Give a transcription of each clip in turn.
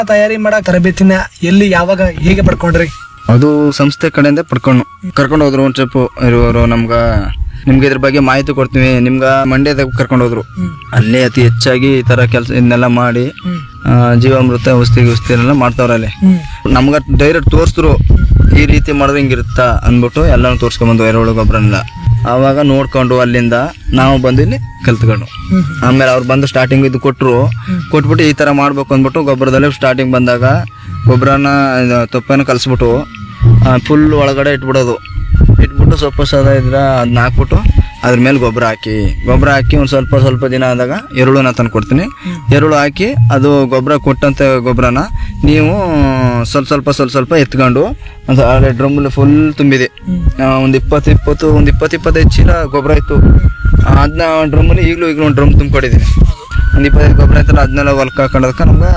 ತಯಾರಿ ಮಾಡಕ್ ತರಬೇತಿನ ಎಲ್ಲಿ ಯಾವಾಗ ಹೇಗೆ ಪಡ್ಕೊಂಡ್ರಿ ಅದು ಸಂಸ್ಥೆ ಕಡೆಯಿಂದ ಪಡ್ಕೊಂಡು ಕರ್ಕೊಂಡು ಹೋದ್ರು ಒಂದು ಟ್ರಿಪ್ ಇರುವವರು ನಮ್ಗ ನಿಮ್ಗೆ ಇದ್ರ ಬಗ್ಗೆ ಮಾಹಿತಿ ಕೊಡ್ತೀವಿ ನಿಮ್ಗ ಮಂಡ್ಯದಾಗ ಕರ್ಕೊಂಡು ಹೋದ್ರು ಅಲ್ಲೇ ಅತಿ ಹೆಚ್ಚಾಗಿ ಈ ತರ ಕೆಲಸ ಇದನ್ನೆಲ್ಲ ಮಾಡಿ ಆ, ಜೀವಾಮೃತ ಔಷಧಿ ಗಿಷ್ಧಿ ಎಲ್ಲ ಮಾಡ್ತಾವ್ರ ಅಲ್ಲಿ ನಮ್ಗ ಡೈರೆಕ್ಟ್ ತೋರಿಸಿದ್ರು ಈ ರೀತಿ ಮಾಡಿದ್ರೆ ಹಿಂಗಿರುತ್ತಾ ಅಂದ್ಬಿಟ್ಟು ಎಲ್ಲಾನು ತೋರ್ಸ್ಕೊಂಬಂದು ಎರೆಹುಳು ಗೊಬ್ಬರನೆಲ್ಲ ಆವಾಗ ನೋಡ್ಕೊಂಡು ಅಲ್ಲಿಂದ ನಾವು ಬಂದು ಇಲ್ಲಿ ಕಲ್ತ್ಕೊಂಡು ಆಮೇಲೆ ಅವ್ರು ಬಂದು ಸ್ಟಾರ್ಟಿಂಗ್ ಇದು ಕೊಟ್ಟರು ಕೊಟ್ಬಿಟ್ಟು ಈ ತರ ಮಾಡ್ಬೇಕು ಅಂದ್ಬಿಟ್ಟು ಗೊಬ್ಬರದಲ್ಲಿ ಸ್ಟಾರ್ಟಿಂಗ್ ಬಂದಾಗ ಗೊಬ್ಬರನ ತೊಪ್ಪನ ಕಲಿಸ್ಬಿಟ್ಟು ಫುಲ್ ಒಳಗಡೆ ಇಟ್ಬಿಡೋದು ಇಟ್ಬಿಟ್ಟು ಸ್ವಲ್ಪ ಸದ ಇದ್ರೆ ಅದನ್ನ ಹಾಕ್ಬಿಟ್ಟು ಅದ್ರ ಮೇಲೆ ಗೊಬ್ಬರ ಹಾಕಿ ಗೊಬ್ಬರ ಹಾಕಿ ಒಂದು ಸ್ವಲ್ಪ ಸ್ವಲ್ಪ ದಿನ ಆದಾಗ ಎರುಳನ್ನ ತಂದು ಕೊಡ್ತೀನಿ ಎರುಳು ಹಾಕಿ ಅದು ಗೊಬ್ಬರ ಕೊಟ್ಟಂತ ಗೊಬ್ಬರನ ನೀವು ಸ್ವಲ್ಪ ಸ್ವಲ್ಪ ಸ್ವಲ್ಪ ಸ್ವಲ್ಪ ಎತ್ಕೊಂಡು ಒಂದು ಹಳೆ ಡ್ರಮ್ಮಲ್ಲಿ ಫುಲ್ ತುಂಬಿದೆ ಒಂದು ಇಪ್ಪತ್ತು ಇಪ್ಪತ್ತು ಒಂದು ಇಪ್ಪತ್ತು ಇಪ್ಪತ್ತೈದು ಚೀಲ ಗೊಬ್ಬರ ಇತ್ತು ಅದನ್ನ ಡ್ರಮ್ಮಲ್ಲಿ ಈಗಲೂ ಈಗಲೂ ಒಂದು ಡ್ರಮ್ ತುಂಬಿಕೊಟ್ಟಿದ್ದೀನಿ ಒಂದು ಇಪ್ಪತ್ತೈದು ಗೊಬ್ಬರ ಐತಲ್ಲ ಅದನ್ನೆಲ್ಲ ಹೊಲ್ಕ ಹಾಕೊಂಡದಕ್ಕೆ ನಮ್ಗೆ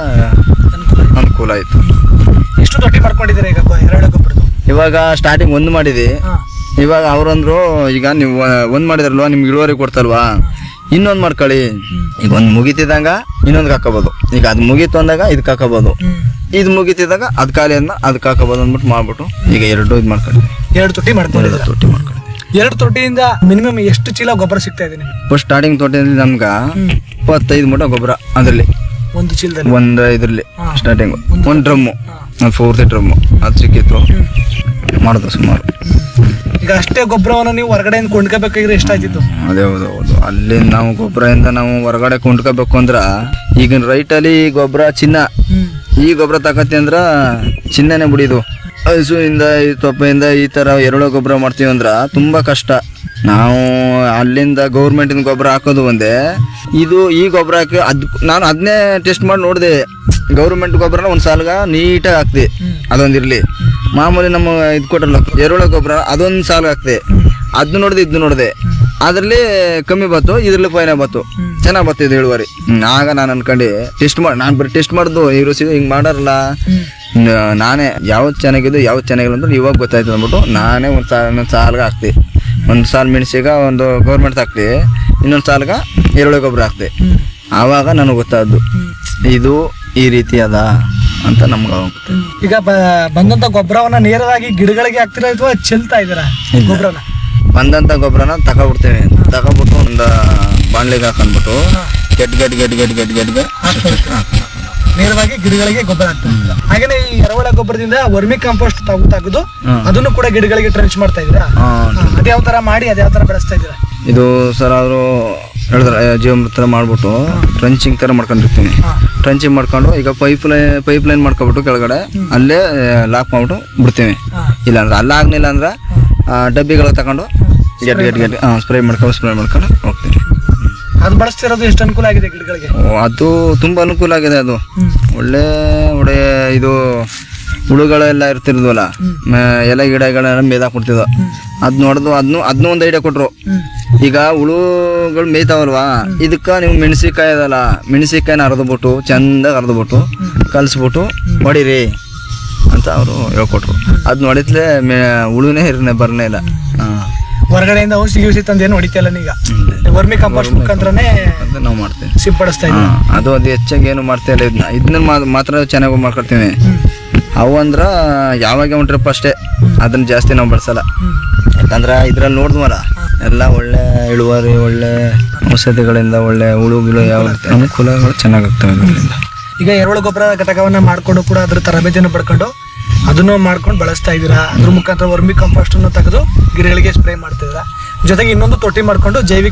ಅನುಕೂಲ ಆಯಿತು ಎಷ್ಟು ತೊಟ್ಟಿ ಮಾಡ್ಕೊಂಡಿದ್ದೀರಾ ಈಗ ಗೊ- ಎರೆಹುಳ ಗೊಬ್ಬರದ್ದು ಇವಾಗ ಸ್ಟಾರ್ಟಿಂಗ್ ಒಂದು ಮಾಡಿದೆ ಇವಾಗ ಅವ್ರಂದ್ರು ಈಗ ನೀವು ಒಂದ್ ಮಾಡಿದ್ರಲ್ವಾ ನಿಮ್ಗೆ ಇಳುವರಿ ಕೊಡ್ತಲ್ವಾ ಇನ್ನೊಂದ್ ಮಾಡ್ಕೊಳ್ಳಿ ಈಗ ಒಂದ್ ಮುಗಿತಿದಂಗ ಇನ್ನೊಂದ್ ಹಾಕೋಬಹುದು ಈಗ ಅದ್ ಮುಗೀತು ಅಂದಾಗ ಇದಕ್ಕೆ ಹಾಕೋಬಹುದು ಇದು ಮುಗಿತಿದಾಗ ಅದ್ ಖಾಲಿ ಅಂದ ಅದಕ್ಕೆ ಹಾಕೋಬಹುದು ಅಂದ್ಬಿಟ್ಟು ಮಾಡ್ಬಿಟ್ಟು ಈಗ ಎರಡು ಇದು ಮಾಡ್ಕೊಂಡಿದ್ವಿ ಎರಡು ತೊಟ್ಟಿ ಮಾಡ್ಕೊಂಡಿದ್ದೀರಾ ತೊಟ್ಟಿ ಮಾಡ್ಕೊಂಡಿದ್ವಿ ಎರಡು ತೊಟ್ಟಿಯಿಂದ ಮಿನಿಮಮ್ ಎಷ್ಟು ಚೀಲ ಗೊಬ್ಬರ ಸಿಗ್ತಾ ಇದೆ ನಿಮ್ಗೆ ಫಸ್ಟ್ ಸ್ಟಾರ್ಟಿಂಗ್ ತೋಟದಲ್ಲಿ ನಮ್ಗ ಇಪ್ಪತ್ತೈದು ಮೂಟ ಗೊಬ್ಬರ ಅದರಲ್ಲಿ ಒಂದು ಚೀಲದಲ್ಲಿ ಒಂದ್ ಇದ್ರಲ್ಲಿ ಸ್ಟಾರ್ಟಿಂಗ್ ಒಂದ್ ಡ್ರಮ್ಮು ಒಂದು ಪೂರ್ತಿ ಡ್ರಮ್ಮು ಅದು ಸಿಕ್ಕಿತ್ತು ಮಾಡಿದ್ರು ಸುಮಾರು ಈಗ ಅಷ್ಟೇ ಗೊಬ್ಬರವನ್ನು ನೀವು ಹೊರಗಡೆಯಿಂದ ಕೊಂಡ್ಕೋಬೇಕಾಗಿದ್ರೆ ಎಷ್ಟಾಯ್ತಿತ್ತು ಅದೇ ಹೌದು ಹೌದು ಅಲ್ಲಿ ನಾವು ಗೊಬ್ಬರದಿಂದ ನಾವು ಹೊರಗಡೆ ಕೊಂಡ್ಕೋಬೇಕು ಅಂದ್ರ ಈಗಿನ ರೈಟಲ್ಲಿ ಗೊಬ್ಬರ ಚಿನ್ನ ಈ ಗೊಬ್ಬರ ತಕತಿ ಅಂದ್ರ ಚಿನ್ನನೇ ಬಿಡಿದು ಹಸುವಿಂದ ಈ ತೊಪ್ಪೆಯಿಂದ ಈ ತರ ಎರೆಹುಳ ಗೊಬ್ಬರ ಮಾಡ್ತೀವಿ ಅಂದ್ರ ತುಂಬಾ ಕಷ್ಟ ನಾವು ಅಲ್ಲಿಂದ ಗೌರ್ಮೆಂಟಿನ ಗೊಬ್ಬರ ಹಾಕೋದು ಒಂದೇ ಇದು ಈ ಗೊಬ್ಬರ ಹಾಕಿ ಅದ್ ನಾನು ಅದನ್ನೇ ಟೆಸ್ಟ್ ಮಾಡಿ ನೋಡಿದೆ ಗೌರ್ಮೆಂಟ್ ಗೊಬ್ಬರನ ಒಂದು ಸಾಲ್ಗ ನೀಟಾಗಿ ಹಾಕ್ದೆ ಅದೊಂದಿರ್ಲಿ ಮಾಮೂಲಿ ನಮ್ಮ ಇದು ಕೊಟ್ರಲ್ಲ ಎರೆಹುಳ ಗೊಬ್ಬರ ಅದೊಂದು ಸಾಲ್ಗೆ ಹಾಕ್ದೆ ಅದನ್ನ ನೋಡಿದೆ ಇದನ್ನ ನೋಡಿದೆ ಅದರಲ್ಲಿ ಕಮ್ಮಿ ಬತ್ತು ಇದ್ರಲ್ಲಿ ಫೈನ ಬತ್ತು ಚೆನ್ನಾಗಿ ಬತ್ತಿದ್ದು ಇಳುವರಿ ಹ್ಮ್, ಆಗ ನಾನು ಅನ್ಕೊಂಡು ಟೆಸ್ಟ್ ಮಾಡಿ ನಾನು ಬರೀ ಟೆಸ್ಟ್ ಮಾಡ್ದು ಇವರು ಸಿಗ ಹಿಂಗೆ ಮಾಡಾರಲ್ಲ ನ- ನಾನೇ ಯಾವ್ದು ಚೆನ್ನಾಗಿದ್ದು ಯಾವ್ದು ಚೆನ್ನಾಗಿಲ್ಲ ಅಂದ್ರೆ ಇವಾಗ ಗೊತ್ತಾಯ್ತು ಅಂದ್ಬಿಟ್ಟು ನಾನೇ ಒಂದು ಸಾಲ ಇನ್ನೊಂದು ಸಾಲ್ಗೆ ಹಾಕ್ದೆ ಒಂದು ಸಾಲ್ ಮೆಣಸಿಗ ಒಂದು ಗೌರ್ಮೆಂಟ್ ಹಾಕ್ದೆ ಇನ್ನೊಂದು ಸಾಲ್ಗ ಎರೆಹುಳ ಗೊಬ್ಬರ ಹಾಕ್ದೆ ಆವಾಗ ನನಗೆ ಗೊತ್ತಾದ್ದು ಇದು ಈ ರೀತಿ ಅದ ಅಂತ ನಮ್ಗೆ ಅವಾಗ ಗೊತ್ತಾಯ್ತು. ಈಗ ಬ- ಬಂದಂತ ಗೊಬ್ಬರವನ್ನ ನೇರವಾಗಿ ಗಿಡಗಳಿಗೆ ಹಾಕ್ತೀರಾ ಅಥವಾ ಚೆಲ್ತಾ ಇದ್ದೀರಾ ಗೊಬ್ಬರನ ಬಂದಂಥ ಗೊಬ್ಬರನ ತಗೊಬಿಡ್ತೇವೆ ತಗೊಬಿಟ್ಟು ಒಂದು ಬಾಣ್ಲಿಗೆ ಹಾಕೊಂಡ್ಬಿಟ್ಟು ಗೆಡ್ ಗೆಡ್ ಗೆಡ್ ಗೆಡ್ ಗೆಡ್ ಗೆಡ್ ಗೆಡ್ ನೇರವಾಗಿ ಗಿಡಗಳಿಗೆ ಗೊಬ್ಬರ ಹಾಕ್ತಾ ಹಾಗೇನೆ ಈ ಎರೆಹುಳ ಗೊಬ್ಬರದಿಂದ ವರ್ಮಿ ಕಾಂಪೋಸ್ಟ್ ತೆಗೆದು ತೆಗೆದು ಅದನ್ನು ಕೂಡ ಗಿಡಗಳಿಗೆ ಟ್ರೆಂಚ್ ಮಾಡ್ತಾ ಇದ್ದೀರಾ ಅದ್ಯಾವ ತರ ಮಾಡಿ ಅದ್ಯಾವ ತರ ಬೆಳೆಸ್ತಾ ಇದ್ದೀರಾ ಇದು ಸರ್ ಅವರು ಹೇಳಿದ್ರೆ ಜೀವಾಮೃತ ಮಾಡ್ಬಿಟ್ಟು ಟ್ರಂಚಿಂಗ್ ಥರ ಮಾಡ್ಕೊಂಡಿರ್ತೀನಿ ಟ್ರಂಚಿಂಗ್ ಮಾಡ್ಕೊಂಡು ಈಗ ಪೈಪ್ ಲೈನ್ ಪೈಪ್ ಲೈನ್ ಮಾಡ್ಕೊಬಿಟ್ಟು ಕೆಳಗಡೆ ಅಲ್ಲೇ ಲಾಕ್ ಮಾಡ್ಬಿಟ್ಟು ಬಿಡ್ತೀವಿ ಇಲ್ಲ ಅಂದ್ರೆ ಅಲ್ಲ ಆಗ್ಲಿಲ್ಲ ಅಂದ್ರೆ ಆ, ಡಬ್ಬಿಗಳು ತಗೊಂಡು ಗೆಡ್ ಗೆಡ್ ಗೆಡ್ ಸ್ಪ್ರೇ ಮಾಡ್ಕೊಂಡು ಸ್ಪ್ರೇ ಮಾಡ್ಕೊಂಡು ಹೋಗ್ತೀನಿ ಅದು ಬಳಸ್ತಿರೋದು ಎಷ್ಟು ಅನುಕೂಲ ಆಗಿದೆ ಗಿಡಗಳಿಗೆ ಓ, ಅದು ತುಂಬ ಅನುಕೂಲ ಆಗಿದೆ ಅದು ಒಳ್ಳೆ ಒಳ್ಳೆ ಇದು ಹುಳುಗಳೆಲ್ಲ ಇರ್ತಿರ್ದ್ವಲ್ಲ ಮ- ಎಲೆ ಗಿಡಗಳೆಲ್ಲ ಮೇದಾಕ್ಬಿಡ್ತಿದ್ವು ಅದ್ ನೋಡ್ದು ಅದನ್ನು ಅದನ್ನೂ ಒಂದು ಐಡಿಯಾ ಕೊಟ್ರು ಈಗ ಹುಳುಗಳು ಮೇಯ್ತಾವಲ್ವಾ ಇದಕ್ಕ ನೀವು ಮೆಣಸಿಕಾಯಿ ಅದಲ್ಲ ಮೆಣಸಿಕಾಯಿನ ಅರ್ದ್ಬಿಟ್ಟು ಚಂದಾಗಿ ಅರ್ದ್ಬಿಟ್ಟು ಕಲಿಸ್ಬಿಟ್ಟು ಹೊಡಿರಿ ಅಂತ ಅವರು ಹೇಳ್ಕೊಟ್ರು ಅದ್ ನೋಡಿತ್ಲೆ ಮೇ ಹುಳುನೇ ಇರನೆ ಬರ್ನೇ ಇಲ್ಲ ಹಾಂ ಹೊರಗಡೆಯಿಂದ ಔಷಧಿ ಗಿಷಿ ತಂದು ಏನು ಹೊಡಿತಿಲ್ಲ ಈಗ ವರ್ಮಿ ಕಾಂಪೋಸ್ಟ್ ಮುಖಾಂತರನೇ ಅಂತ ನಾವು ಮಾಡ್ತೀವಿ ಸಿಂಪಡಿಸ್ತಾ ಹಾ, ಇದ್ದೀವಿ ಅದು ಅದು ಹೆಚ್ಚಾಗಿ ಏನು ಮಾಡ್ತಾ ಇಲ್ಲ ಇದನ್ನ ಇದನ್ನ ಮಾ- ಮಾತ್ರ ಚೆನ್ನಾಗಿ ಮಾಡ್ಕೊಳ್ತೀವಿ ಅವು ಅಂದ್ರ ಯಾವಾಗ ಒಂದು ಟ್ರಿಪ್ ಅಷ್ಟೇ ಅದನ್ನ ಜಾಸ್ತಿ ನಾವು ಬಳಸಲ್ಲ ಯಾಕಂದ್ರೆ ಇದ್ರಲ್ಲಿ ನೋಡಿದ್ವಲ್ಲ ಎಲ್ಲ ಒಳ್ಳೆ ಇಳುವರಿ ಒಳ್ಳೆ ಔಷಧಿಗಳಿಂದ ಒಳ್ಳೆ ಹುಳುಗಳು ಯಾವ ಅನುಕೂಲಗಳು ಚೆನ್ನಾಗಾಗ್ತವೆ ಇದರಿಂದ ಈಗ ಎರೆಹುಳು ಗೊಬ್ಬರ ಘಟಕವನ್ನ ಮಾಡ್ಕೊಂಡು ಕೂಡ ಅದ್ರ ತರಬೇತಿಯನ್ನು ಪಡ್ಕೊಂಡು ಅದನ್ನು ಮಾಡ್ಕೊಂಡು ಬಳಸ್ತಾ ಇದ್ದೀರಾ ಅದ್ರ ಮುಖಾಂತರ ವರ್ಮಿ ಕಾಂಪೋಸ್ಟ್ ಅನ್ನು ತೆಗೆದು ಗಿಡಗಳಿಗೆ ಸ್ಪ್ರೇ ಮಾಡ್ತಿದ್ದೀರಾ ಜೊತೆಗೆ ಇನ್ನೊಂದು ತೊಟ್ಟಿ ಮಾಡ್ಕೊಂಡು ಜೈವಿಕ